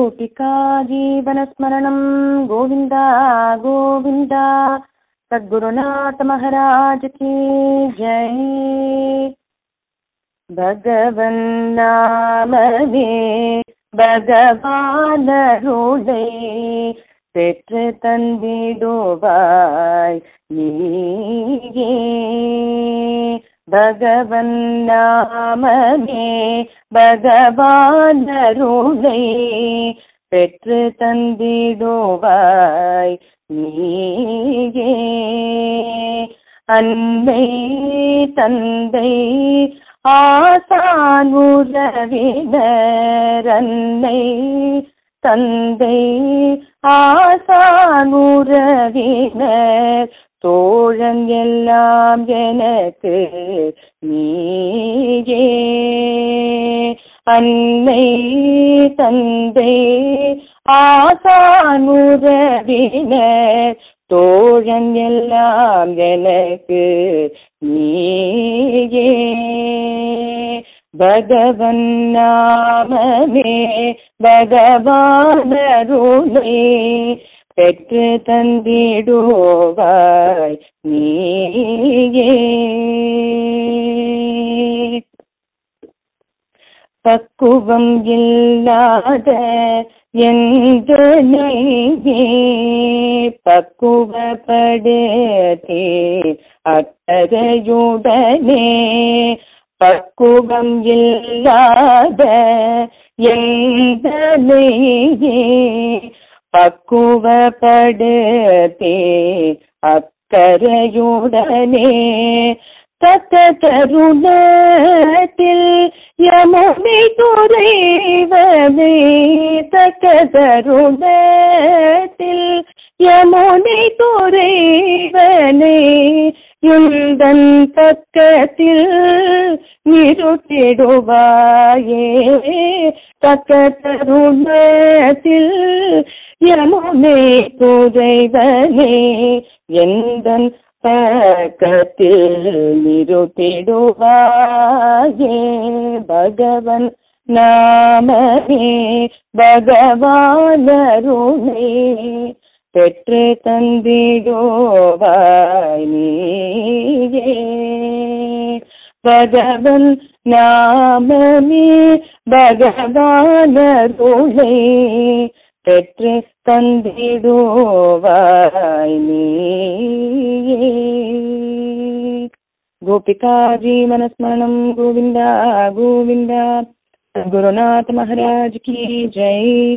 गोपिका जीवनस्मरणं गोविन्द गोविन्द सद्गुरुनाथ महाराज की जय भगवन् நாமமே பகவானருளை பெற்று தந்திடுவாய் நீயே பகவன் நாமமே பகவானருளை பெற்று தந்திடுவாய் நீயே அன்னை தந்தை ஆசான் உறவினர் அன்னை தந்தை ஆசான் உறவினர் தோழன் எல்லாம் எனக்கு நீயே அன்னை தந்தை ஆசான் உறவினர் தோழன் எல்லாம் எனக்கு நீயே பகவன் நாமமே பகவானருளே பெற்று தந்திடுவாய் நீயே பக்குவம் இல்லாத எந்த நெய்யே பக்குவப்படுத்தே அக்கறையுடனே பக்குவம் இல்லாத எந்த நெய்யே பக்குவப்படுத்தே அக்கறையுடனே தத்த தருணத்தில் யமுனை துறைவனே தக்க தருணத்தில் யமுனை துறைவனே யுந்தன் பக்கத்தில் நிறுத்திடுவாயே தக்க தருணத்தில் யமுனை துறைவனே எந்தன் பக்கத்தில் நிறுத்திடுவாயே பகவன் நாமமே பகவானருணே பெற்று தந்திடுவாய் நீயே பகவன் நாமமே பகவானருளே பெற்று தந்திடுவாய் நீயே गोपिका जीवनस्मरणं गोविन्द गोविन्द गुरुनाथ महाराज की जय